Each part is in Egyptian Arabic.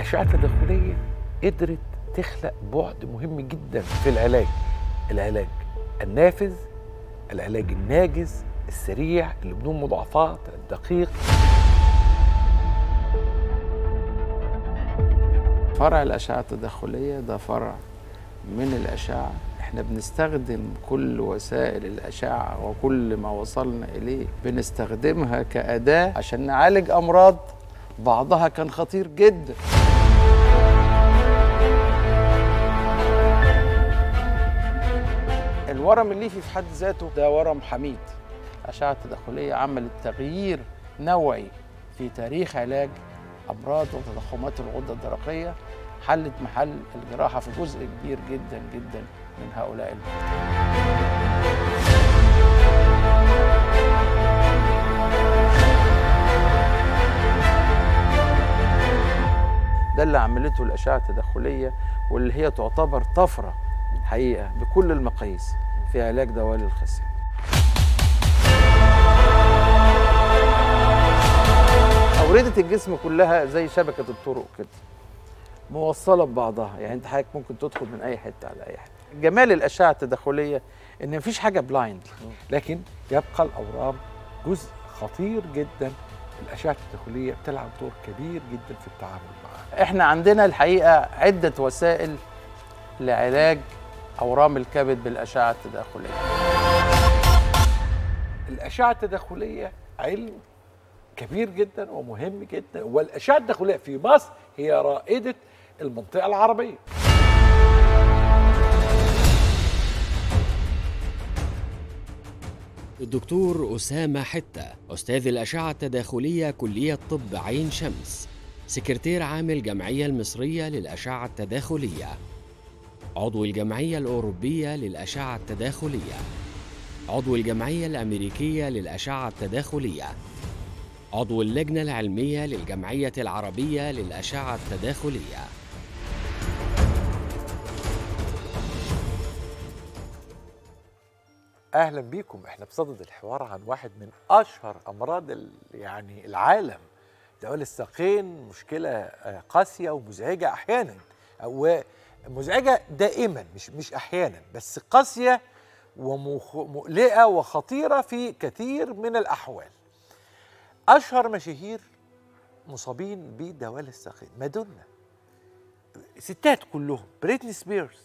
الاشعه التداخليه قدرت تخلق بعد مهم جدا في العلاج العلاج النافذ العلاج الناجز السريع اللي بدون مضاعفات الدقيق فرع الأشعة التداخلية ده فرع من الأشعة احنا بنستخدم كل وسائل الأشعة وكل ما وصلنا إليه بنستخدمها كأداة عشان نعالج أمراض بعضها كان خطير جدا الورم الليفي في حد ذاته ده ورم حميد الأشعة التداخلية عملت تغيير نوعي في تاريخ علاج أمراض وتضخمات الغدة الدرقية حلت محل الجراحة في جزء كبير جدا جدا من هؤلاء المرضى ده اللي عملته الأشعة التداخلية واللي هي تعتبر طفرة حقيقة بكل المقاييس في علاج دوالي الخصية أوردة الجسم كلها زي شبكة الطرق كده موصلة ببعضها يعني أنت حضرتك ممكن تدخل من أي حتة على أي حتة جمال الأشعة التداخلية إن مفيش حاجة بلايند لكن يبقى الاورام جزء خطير جدا الاشعه التداخليه بتلعب دور كبير جدا في التعامل معها احنا عندنا الحقيقه عده وسائل لعلاج اورام الكبد بالاشعه التداخليه الاشعه التداخليه علم كبير جدا ومهم جدا والاشعه التداخليه في مصر هي رائده المنطقه العربيه الدكتور أسامة حتة أستاذ الأشعة التداخلية كلية طب عين شمس سكرتير عام الجمعية المصرية للأشعة التداخلية عضو الجمعية الأوروبية للأشعة التداخلية عضو الجمعية الأمريكية للأشعة التداخلية عضو اللجنة العلمية للجمعية العربية للأشعة التداخلية اهلا بيكم احنا بصدد الحوار عن واحد من اشهر امراض ال- يعني العالم دوال الساقين مشكله آه، قاسيه ومزعجه احيانا ومزعجه دائما مش مش احيانا بس قاسيه ومقلقه وخطيره في كثير من الاحوال اشهر مشاهير مصابين بدوال الساقين مادونا ستات كلهم بريتني سبيرز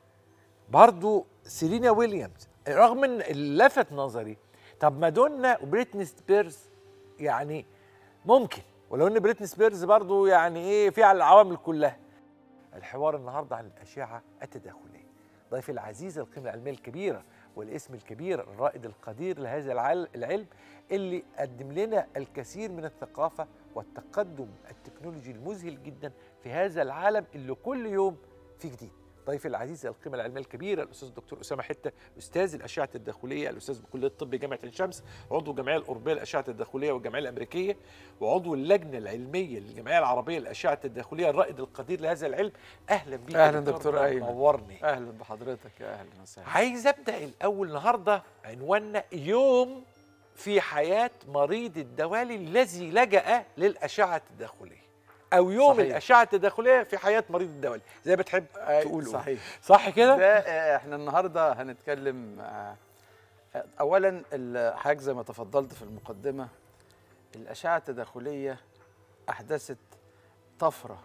برضو سيرينا ويليامز رغم ان اللي لفت نظري طب مادونا وبريتني سبيرز يعني ممكن ولو ان بريتني سبيرز برضو يعني ايه في على العوامل كلها الحوار النهارده عن الاشعه التداخليه ضيفي العزيز القيمه العلميه الكبيره والاسم الكبير الرائد القدير لهذا العل- العلم اللي قدم لنا الكثير من الثقافه والتقدم التكنولوجي المذهل جدا في هذا العالم اللي كل يوم في جديد ضيفي العزيز القيمه العلميه الكبيره الاستاذ الدكتور اسامه حته استاذ الاشعه التداخليه الاستاذ بكليه الطب جامعه عين شمس عضو الجمعيه الاوروبيه للاشعه التداخليه والجمعيه الامريكيه وعضو اللجنه العلميه للجمعيه العربيه للاشعه التداخليه الرائد القدير لهذا العلم اهلا بيك يا أهلاً دكتور أيمن. نورني اهلا بحضرتك يا اهلا وسهلا عايز ابدا الاول النهارده عنواننا يوم في حياه مريض الدوالي الذي لجا للاشعه التداخليه او يوم صحيح. الاشعه التداخليه في حياه مريض الدوالي زي ما بتحب تقول صحيح صح كده ده آه، احنا النهارده هنتكلم آه، اولا ال- حضرتك زي ما تفضلت في المقدمه الاشعه التداخليه احدثت طفره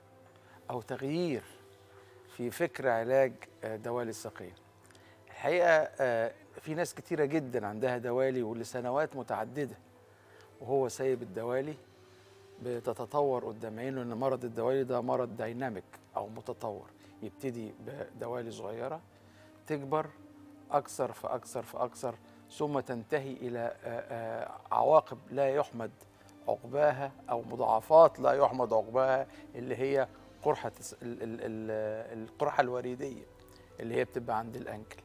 او تغيير في فكر علاج آه، دوالي الساقين الحقيقه آه، في ناس كتيره جدا عندها دوالي ولسنوات متعدده وهو سايب الدوالي بتتطور قدام عينه ان مرض الدوالي ده مرض دايناميك او متطور يبتدي بدوالي صغيره تكبر اكثر فاكثر فاكثر ثم تنتهي الى آه، آه، عواقب لا يحمد عقباها او مضاعفات لا يحمد عقباها اللي هي قرحه الس- ال- ال- ال- القرحه الوريديه اللي هي بتبقى عند الانكل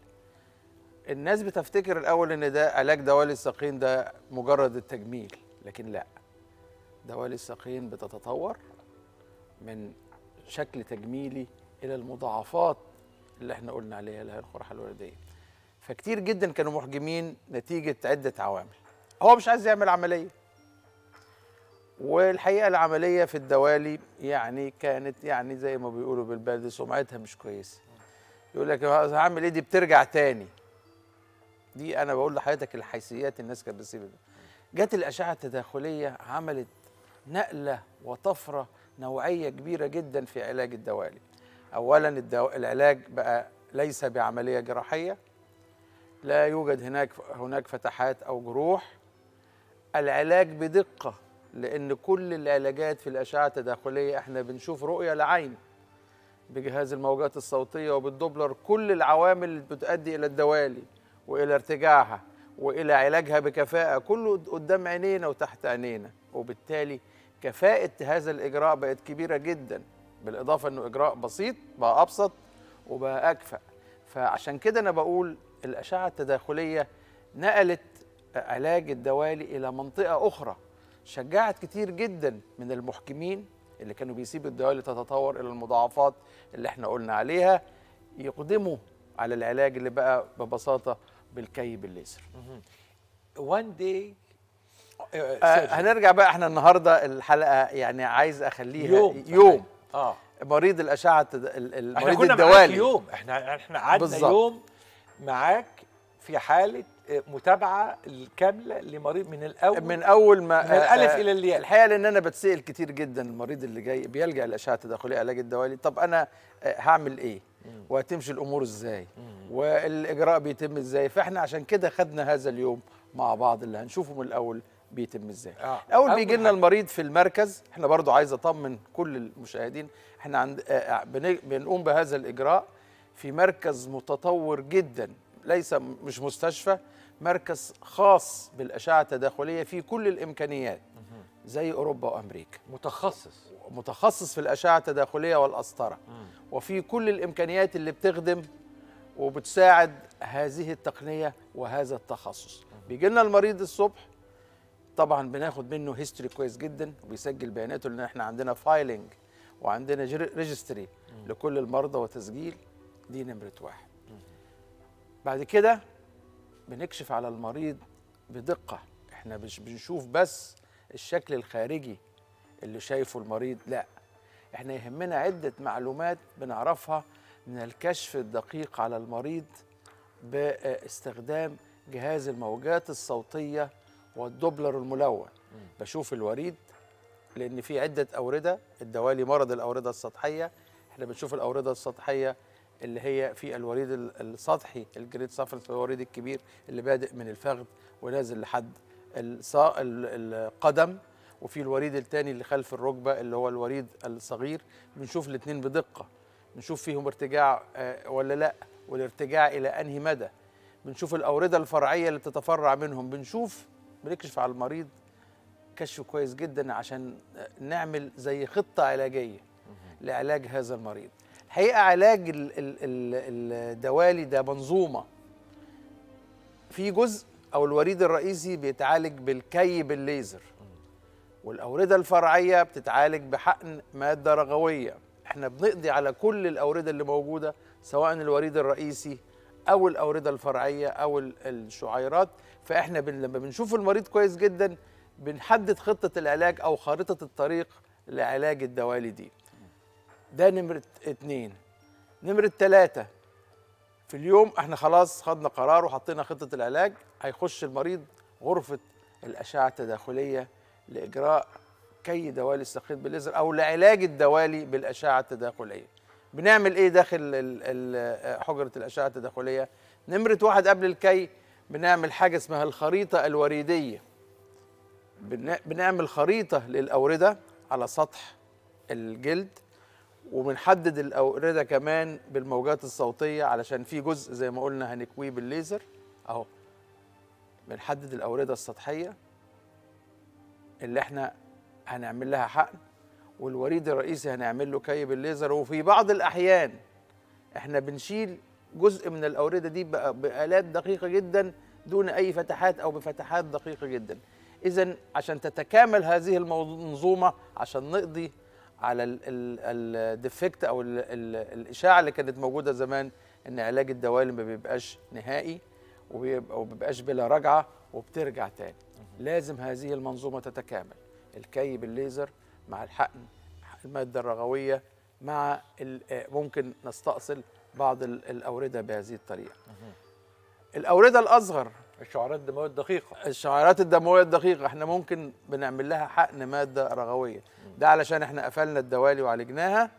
الناس بتفتكر الاول ان ده علاج دوالي الساقين ده مجرد التجميل لكن لا دوالي الساقين بتتطور من شكل تجميلي الى المضاعفات اللي احنا قلنا عليها اللي هي القرحه الورديه فكتير جدا كانوا محجمين نتيجه عده عوامل هو مش عايز يعمل عمليه والحقيقه العمليه في الدوالي يعني كانت يعني زي ما بيقولوا بالبلد سمعتها مش كويسه يقول لك هعمل ايه دي بترجع تاني دي انا بقول لحضرتك الحيثيات الناس كانت بتسيب ده. جت الاشعه التداخليه عملت نقله وطفره نوعيه كبيره جدا في علاج الدوالي اولا الدو... العلاج بقى ليس بعمليه جراحيه لا يوجد هناك هناك فتحات او جروح العلاج بدقه لان كل العلاجات في الاشعه التداخليه احنا بنشوف رؤيه لعين بجهاز الموجات الصوتيه وبالدوبلر كل العوامل اللي بتؤدي الى الدوالي والى ارتجاعها والى علاجها بكفاءه كله قدام عينينا وتحت عينينا وبالتالي كفاءه هذا الاجراء بقت كبيره جدا بالاضافه انه اجراء بسيط بقى ابسط وبقى اكفأ فعشان كده انا بقول الاشعه التداخليه نقلت علاج الدوالي الى منطقه اخرى شجعت كتير جدا من المحكمين اللي كانوا بيسيبوا الدوالي تتطور الى المضاعفات اللي احنا قلنا عليها يقدموا على العلاج اللي بقى ببساطه بالكي بالليزر وان داي آه هنرجع بقى احنا النهارده الحلقه يعني عايز اخليها يوم يوم اه مريض الاشعه التد- ال- ال- احنا مريض كنا معاك الدوالي يوم احنا احنا قعدنا بالظبط. يوم معاك في حاله آه، متابعه الكامله لمريض من الاول من اول ما من الألف آه، إلى الياء. الحقيقه لان انا بتسال كتير جدا المريض اللي جاي بيلجا للاشعه التداخليه علاج الدوالي طب انا آه، هعمل ايه وهتمشي الامور ازاي والاجراء بيتم ازاي فاحنا عشان كده خدنا هذا اليوم مع بعض اللي هنشوفه من الاول بيتم ازاي آه. اول أول بيجي لنا حاجة. المريض في المركز احنا برضو عايز اطمن كل المشاهدين احنا عند آه، بن- بنقوم بهذا الاجراء في مركز متطور جدا ليس م- مش مستشفى مركز خاص بالاشعه التداخليه في كل الامكانيات زي اوروبا وامريكا متخصص متخصص في الاشعه التداخليه والقسطره وفي كل الامكانيات اللي بتخدم وبتساعد هذه التقنيه وهذا التخصص بيجي لنا المريض الصبح طبعا بناخد منه هيستوري كويس جدا وبيسجل بياناته لان احنا عندنا فايلنج وعندنا ريجستري لكل المرضى وتسجيل دي نمره واحد بعد كده بنكشف على المريض بدقه احنا مش بنشوف بس الشكل الخارجي اللي شايفه المريض لا احنا يهمنا عده معلومات بنعرفها من الكشف الدقيق على المريض باستخدام جهاز الموجات الصوتيه والدوبلر الملون بشوف الوريد لان في عده اورده الدوالي مرض الاورده السطحيه احنا بنشوف الاورده السطحيه اللي هي في الوريد ال- السطحي الجريد سافرنس الوريد الكبير اللي بادئ من الفخذ ونازل لحد الصا- ال- القدم وفي الوريد الثاني اللي خلف الركبه اللي هو الوريد الصغير بنشوف الاثنين بدقه بنشوف فيهم ارتجاع آه، ولا لا والارتجاع الى انهي مدى بنشوف الاورده الفرعيه اللي بتتفرع منهم بنشوف بنكشف على المريض كشف كويس جدا عشان نعمل زي خطه علاجيه لعلاج هذا المريض الحقيقه علاج ال- ال- ال- الدوالي ده منظومه في جزء او الوريد الرئيسي بيتعالج بالكي بالليزر والاورده الفرعيه بتتعالج بحقن ماده رغويه احنا بنقضي على كل الاورده اللي موجوده سواء الوريد الرئيسي او الاورده الفرعيه او ال- الشعيرات فاحنا بن لما بنشوف المريض كويس جدا بنحدد خطه العلاج او خارطه الطريق لعلاج الدوالي دي ده نمره اتنين نمره تلاته في اليوم احنا خلاص خدنا قرار وحطينا خطه العلاج هيخش المريض غرفه الاشعه التداخليه لاجراء كي دوالي السقيط بالليزر او لعلاج الدوالي بالاشعه التداخليه بنعمل ايه داخل ال- ال- حجره الاشعه التداخليه نمره واحد قبل الكي بنعمل حاجه اسمها الخريطه الوريديه بن- بنعمل خريطه للاورده على سطح الجلد وبنحدد الاورده كمان بالموجات الصوتيه علشان في جزء زي ما قلنا هنكويه بالليزر اهو بنحدد الاورده السطحيه اللي احنا هنعمل لها حقن والوريد الرئيسي هنعمل له كي بالليزر وفي بعض الاحيان احنا بنشيل جزء من الاورده دي بآ- بالات دقيقه جدا دون اي فتحات او بفتحات دقيقه جدا اذا عشان تتكامل هذه المنظومه عشان نقضي على الديفكت او ال ال الاشاعه اللي كانت موجوده زمان ان علاج الدوالي ما بيبقاش نهائي وبيبقى وبيبقاش بلا رجعه وبترجع تاني لازم هذه المنظومه تتكامل الكي بالليزر مع الحقن الماده الرغويه مع ال- آه، ممكن نستأصل بعض ال- الاورده بهذه الطريقه الاورده الاصغر الشعرات الدمويه الدقيقه الشعيرات الدمويه الدقيقه احنا ممكن بنعمل لها حقن ماده رغويه ده علشان احنا قفلنا الدوالي وعالجناها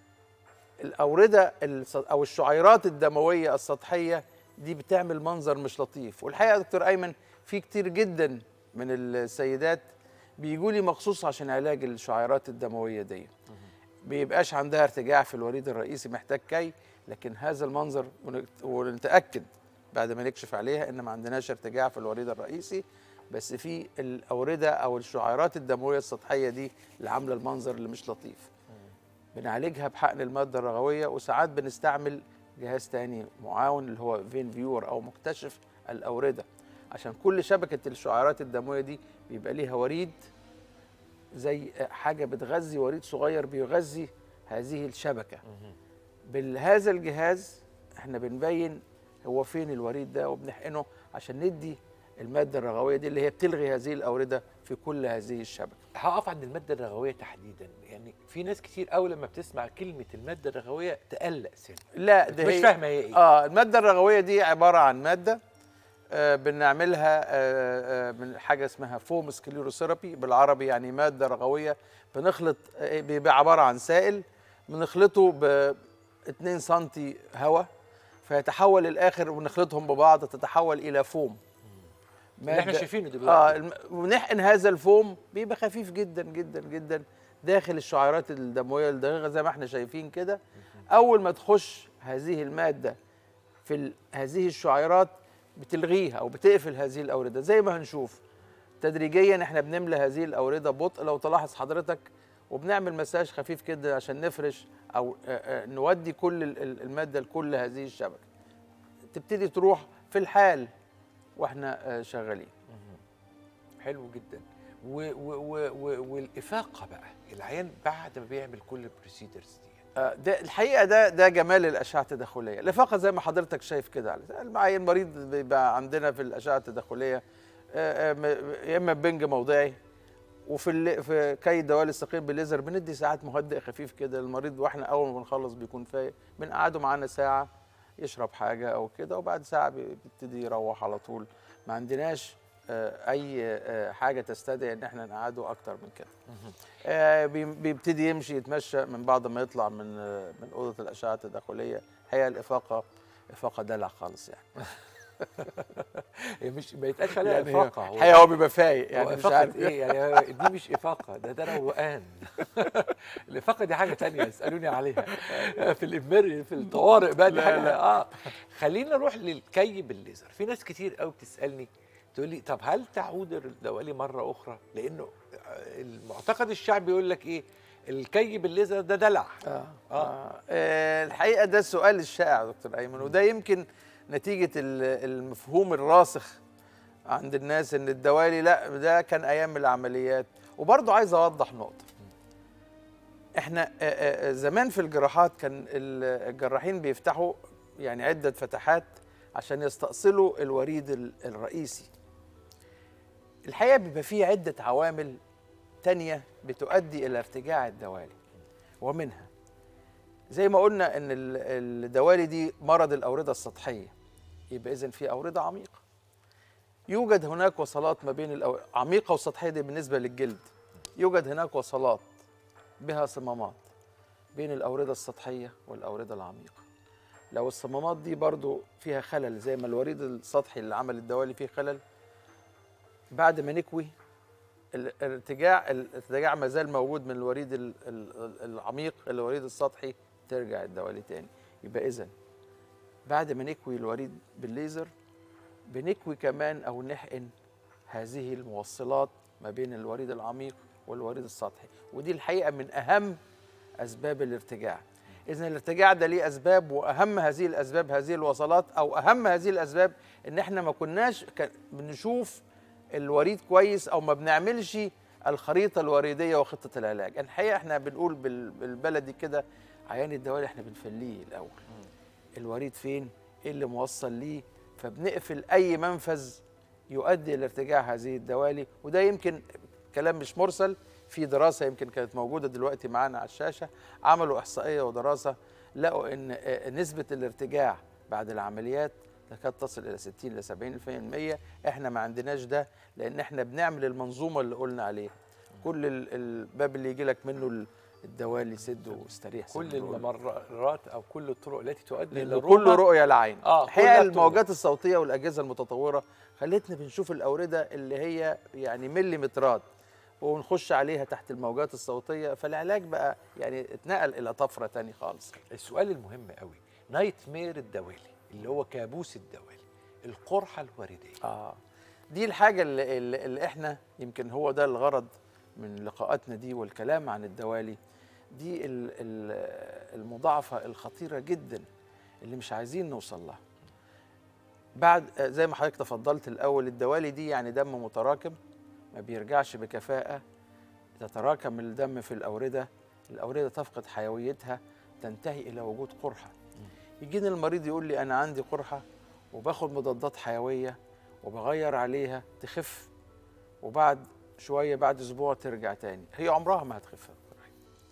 الاورده الس- او الشعيرات الدمويه السطحيه دي بتعمل منظر مش لطيف والحقيقه يا دكتور ايمن في كتير جدا من السيدات بيجوا لي مخصوص عشان علاج الشعيرات الدمويه دي بيبقاش عندها ارتجاع في الوريد الرئيسي محتاج كي لكن هذا المنظر ونت- ونتاكد بعد ما نكشف عليها ان ما عندناش ارتجاع في الوريد الرئيسي بس في الاورده او الشعيرات الدمويه السطحيه دي اللي عامله المنظر اللي مش لطيف بنعالجها بحقن الماده الرغويه وساعات بنستعمل جهاز تاني معاون اللي هو فين فيور او مكتشف الاورده عشان كل شبكه الشعيرات الدمويه دي بيبقى ليها وريد زي حاجه بتغذي وريد صغير بيغذي هذه الشبكه بهذا الجهاز احنا بنبين هو فين الوريد ده وبنحقنه عشان ندي الماده الرغويه دي اللي هي بتلغي هذه الاورده في كل هذه الشبكه هقف عند الماده الرغويه تحديدا يعني في ناس كتير قوي لما بتسمع كلمه الماده الرغويه تقلق سن لا ده مش هي- فاهمه هي ايه اه الماده الرغويه دي عباره عن ماده آه بنعملها آه آه من حاجه اسمها فوم سكليروثيرابي بالعربي يعني ماده رغويه بنخلط آه بيبقى عباره عن سائل بنخلطه ب 2 سم هواء فيتحول الاخر ونخلطهم ببعض تتحول الى فوم اللي احنا مادة- شايفينه اه دلوقتي الم- ونحقن هذا الفوم بيبقى خفيف جدا جدا جدا داخل الشعيرات الدمويه الدقيقه زي ما احنا شايفين كده اول ما تخش هذه الماده في ال- هذه الشعيرات بتلغيها او بتقفل هذه الاورده زي ما هنشوف تدريجيا احنا بنملى هذه الاورده ببطء لو تلاحظ حضرتك وبنعمل مساج خفيف كده عشان نفرش او آه، آه، نودي كل ال- ال- الماده لكل هذه الشبكه تبتدي تروح في الحال واحنا آه، شغالين حلو جدا و و و و والافاقه بقى العيان بعد ما بيعمل كل البروسيدرز دي آه، ده الحقيقه ده ده جمال الاشعه التداخليه الافاقه زي ما حضرتك شايف كده على المعين المريض بيبقى عندنا في الاشعه التداخليه آه، آه، م- يا اما بنج موضعي وفي ال- في كي دوالي الثقيل بالليزر بندي ساعات مهدئ خفيف كده للمريض واحنا اول ما بنخلص بيكون فايق بنقعده معانا ساعه يشرب حاجه او كده وبعد ساعه بي- بيبتدي يروح على طول ما عندناش آه، اي آه، حاجه تستدعي ان احنا نقعده اكتر من كده آه، بي- بيبتدي يمشي يتمشى من بعد ما يطلع من آه، من اوضه الاشعه التداخليه هي الافاقه افاقه دلع خالص يعني هي مش ما يتقالش عليها يعني افاقه هو- الحقيقه هو بيبقى فايق يعني يعني مش إفاقة عارف ايه يعني دي مش افاقه ده ده روقان الافاقه دي حاجه تانية اسالوني عليها في الامر في الطوارئ بقى دي لا، حاجه لا. اه خلينا نروح للكي بالليزر في ناس كتير قوي بتسالني تقول لي طب هل تعود الدوالي مره اخرى لانه المعتقد الشعبي يقول لك ايه الكي بالليزر ده دلع آه. آه. آه. آه. الحقيقه ده السؤال الشائع يا دكتور ايمن وده يمكن نتيجه ال- المفهوم الراسخ عند الناس ان الدوالي لا ده كان ايام العمليات وبرضه عايز اوضح نقطه احنا آه، آه، آه، زمان في الجراحات كان ال- الجراحين بيفتحوا يعني عده فتحات عشان يستأصلوا الوريد ال- الرئيسي الحقيقه بيبقى فيه عده عوامل تانية بتؤدي الى ارتجاع الدوالي ومنها زي ما قلنا ان ال- الدوالي دي مرض الاورده السطحيه يبقى اذا في اورده عميقه يوجد هناك وصلات ما بين الأو... عميقه وسطحيه دي بالنسبه للجلد يوجد هناك وصلات بها صمامات بين الاورده السطحيه والاورده العميقه لو الصمامات دي برضو فيها خلل زي ما الوريد السطحي اللي عمل الدوالي فيه خلل بعد ما نكوي ال- الارتجاع الارتجاع ما زال موجود من الوريد ال- ال- العميق الوريد السطحي ترجع الدوالي تاني يبقى اذا بعد ما نكوي الوريد بالليزر بنكوي كمان او نحقن هذه الموصلات ما بين الوريد العميق والوريد السطحي ودي الحقيقه من اهم اسباب الارتجاع اذا الارتجاع ده ليه اسباب واهم هذه الاسباب هذه الوصلات او اهم هذه الاسباب ان احنا ما كناش ك- بنشوف الوريد كويس او ما بنعملش الخريطه الوريديه وخطه العلاج الحقيقه احنا بنقول بال- بالبلدي كده عيان الدوالي احنا بنفليه الاول الوريد فين ايه اللي موصل ليه فبنقفل اي منفذ يؤدي الى ارتجاع هذه الدوالي وده يمكن كلام مش مرسل في دراسه يمكن كانت موجوده دلوقتي معانا على الشاشه عملوا احصائيه ودراسه لقوا ان آه، نسبه الارتجاع بعد العمليات تكاد تصل الى 60 ل 70% احنا ما عندناش ده لان احنا بنعمل المنظومه اللي قلنا عليها كل ال- الباب اللي يجي لك منه ال- الدوالي سد واستريح كل زي ما بنقول. الممرات او كل الطرق التي تؤدي لأن للروما كله رؤيه العين آه، الحقيقه كلها الموجات الصوتيه والاجهزه المتطوره خلتنا بنشوف الاورده اللي هي يعني مليمترات ونخش عليها تحت الموجات الصوتيه فالعلاج بقى يعني اتنقل الى طفره تاني خالص السؤال المهم قوي نايت مير الدوالي اللي هو كابوس الدوالي القرحه الورديه اه دي الحاجه اللي, اللي, اللي احنا يمكن هو ده الغرض من لقاءاتنا دي والكلام عن الدوالي دي ال- ال- المضاعفه الخطيره جدا اللي مش عايزين نوصل لها بعد آه، زي ما حضرتك تفضلت الاول الدوالي دي يعني دم متراكم ما بيرجعش بكفاءه تتراكم الدم في الاورده الاورده تفقد حيويتها تنتهي الى وجود قرحه يجيني المريض يقول لي انا عندي قرحه وباخد مضادات حيويه وبغير عليها تخف وبعد شويه بعد اسبوع ترجع تاني هي عمرها ما هتخف القرحة.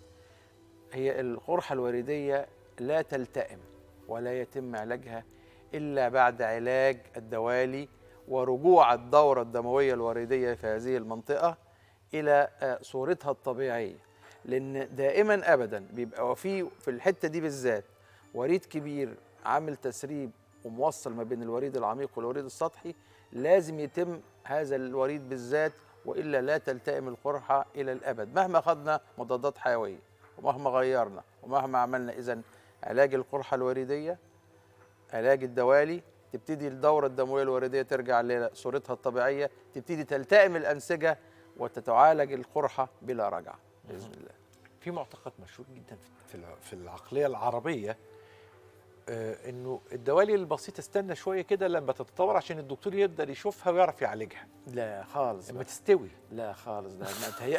هي القرحه الورديه لا تلتئم ولا يتم علاجها الا بعد علاج الدوالي ورجوع الدوره الدمويه الورديه في هذه المنطقه الى آه، صورتها الطبيعيه لان دائما ابدا بيبقى في في الحته دي بالذات وريد كبير عامل تسريب وموصل ما بين الوريد العميق والوريد السطحي لازم يتم هذا الوريد بالذات والا لا تلتئم القرحه الى الابد مهما اخذنا مضادات حيويه ومهما غيرنا ومهما عملنا اذا علاج القرحه الوريديه علاج الدوالي تبتدي الدوره الدمويه الورديه ترجع لصورتها الطبيعيه تبتدي تلتئم الانسجه وتتعالج القرحه بلا رجعه باذن الله في معتقد مشهور جدا في- في الع- في العقليه العربيه آه انه الدوالي البسيطه استنى شويه كده لما تتطور عشان الدكتور يقدر يشوفها ويعرف يعالجها لا خالص لما بقى. تستوي لا خالص ده ما تهيأ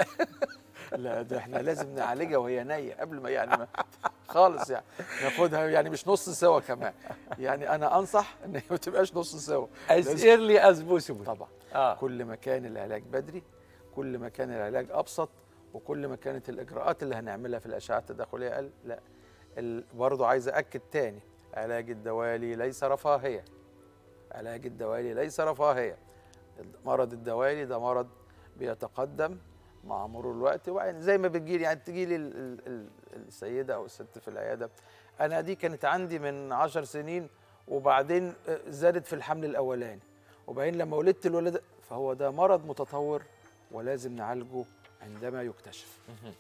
لا ده احنا لازم نعالجها وهي نية قبل ما يعني ما خالص يعني ناخدها يعني مش نص سوا كمان يعني انا انصح ان هي ما تبقاش نص سوا از لازم- ايرلي از بوسيبل طبعا اه كل ما كان العلاج بدري كل ما كان العلاج ابسط وكل ما كانت الاجراءات اللي هنعملها في الاشعه التداخليه اقل لا ال- برضه عايز اكد تاني علاج الدوالي ليس رفاهيه علاج الدوالي ليس رفاهيه مرض الدوالي ده مرض بيتقدم مع مرور الوقت وبعدين زي ما بتجيلي يعني تجيلي ال- ال- ال- السيده او الست في العياده انا دي كانت عندي من عشر سنين وبعدين آه، زادت في الحمل الاولاني وبعدين لما ولدت الولد فهو ده مرض متطور ولازم نعالجه عندما يكتشف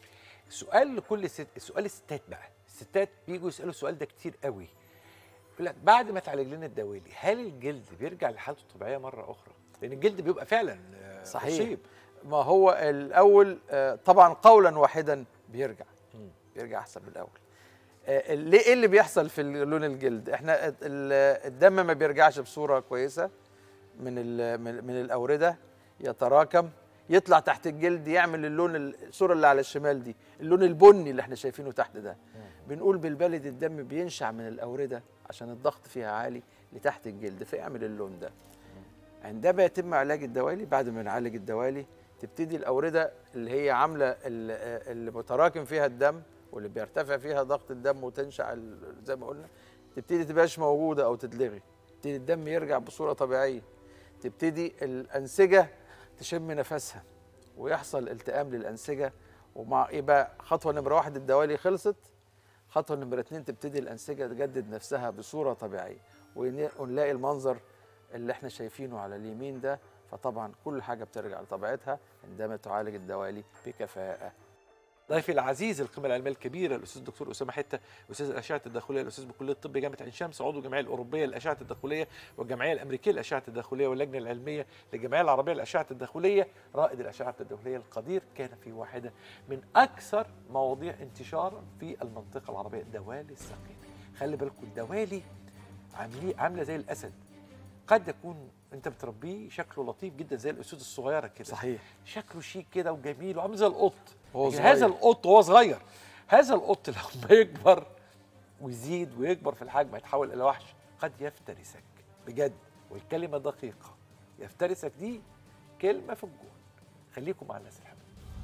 سؤال لكل ست سؤال الستات بقى الستات بيجوا يسالوا السؤال ده كتير قوي يقول لك بعد ما تعالج لنا الدوالي هل الجلد بيرجع لحالته الطبيعيه مره اخرى لان الجلد بيبقى فعلا آه، صحيح. مصيب ما هو الاول آه، طبعا قولا واحدا بيرجع مم. بيرجع احسن من الاول آه، ليه ايه اللي بيحصل في لون الجلد احنا ال- ال- الدم ما بيرجعش بصوره كويسه من ال- من من الاورده يتراكم يطلع تحت الجلد يعمل اللون ال- الصوره اللي على الشمال دي اللون البني اللي احنا شايفينه تحت ده بنقول بالبلد الدم بينشع من الاورده عشان الضغط فيها عالي لتحت الجلد فيعمل اللون ده عندما يتم علاج الدوالي بعد ما نعالج الدوالي تبتدي الاورده اللي هي عامله ال- اللي متراكم فيها الدم واللي بيرتفع فيها ضغط الدم وتنشع ال- زي ما قلنا تبتدي تبقاش موجوده او تتلغي تبتدي الدم يرجع بصوره طبيعيه تبتدي الانسجه تشم نفسها ويحصل التئام للانسجه ومع يبقى خطوه نمره واحد الدوالي خلصت خطوه نمره اتنين تبتدي الانسجه تجدد نفسها بصوره طبيعيه ون- ونلاقي المنظر اللي احنا شايفينه على اليمين ده فطبعا كل حاجه بترجع لطبيعتها عندما تعالج الدوالي بكفاءه ضيفي العزيز القيمه العلميه الكبيره الاستاذ الدكتور اسامه حته استاذ الاشعه التداخليه الاستاذ بكليه الطب جامعه عين شمس عضو الجمعيه الاوروبيه للاشعه التداخليه والجمعيه الامريكيه للاشعه التداخليه واللجنه العلميه للجمعيه العربيه للاشعه التداخليه رائد الاشعه التداخليه القدير كان في واحده من اكثر مواضيع انتشارا في المنطقه العربيه دوالي الساقين خلي بالكم الدوالي عامليه عامله زي الاسد قد يكون انت بتربيه شكله لطيف جدا زي الاسود الصغيره كده صحيح شكله شيك كده وجميل وعامل زي القط وهو لكن صغير. هذا القط وهو صغير هذا القط لما يكبر ويزيد ويكبر في الحجم يتحول الى وحش قد يفترسك بجد والكلمه دقيقه يفترسك دي كلمه في الجون خليكم مع الناس الحلوه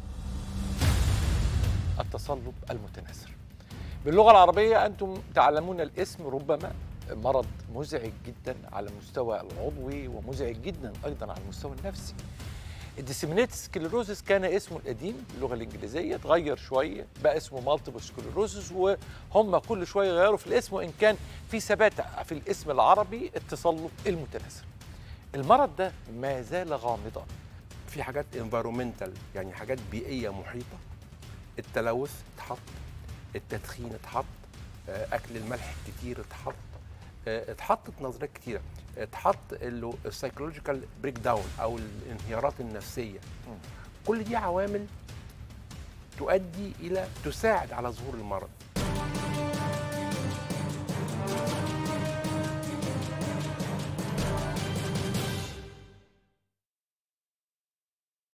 التصلب المتناثر باللغه العربيه انتم تعلمون الاسم ربما مرض مزعج جدا على المستوى العضوي ومزعج جدا ايضا على المستوى النفسي الديسيمينيت سكليروزس كان اسمه القديم باللغه الانجليزيه اتغير شويه بقى اسمه مالتيبل سكليروزس وهم كل شويه يغيروا في الاسم وان كان في ثبات في الاسم العربي التصلب المتناثر المرض ده ما زال غامضا في حاجات انفيرومنتال يعني حاجات بيئيه محيطه التلوث اتحط التدخين اتحط آه، اكل الملح الكتير اتحط آه، اتحطت نظريات كتيره اتحط السايكولوجيكال بريك داون او الانهيارات النفسيه كل دي عوامل تؤدي الى تساعد على ظهور المرض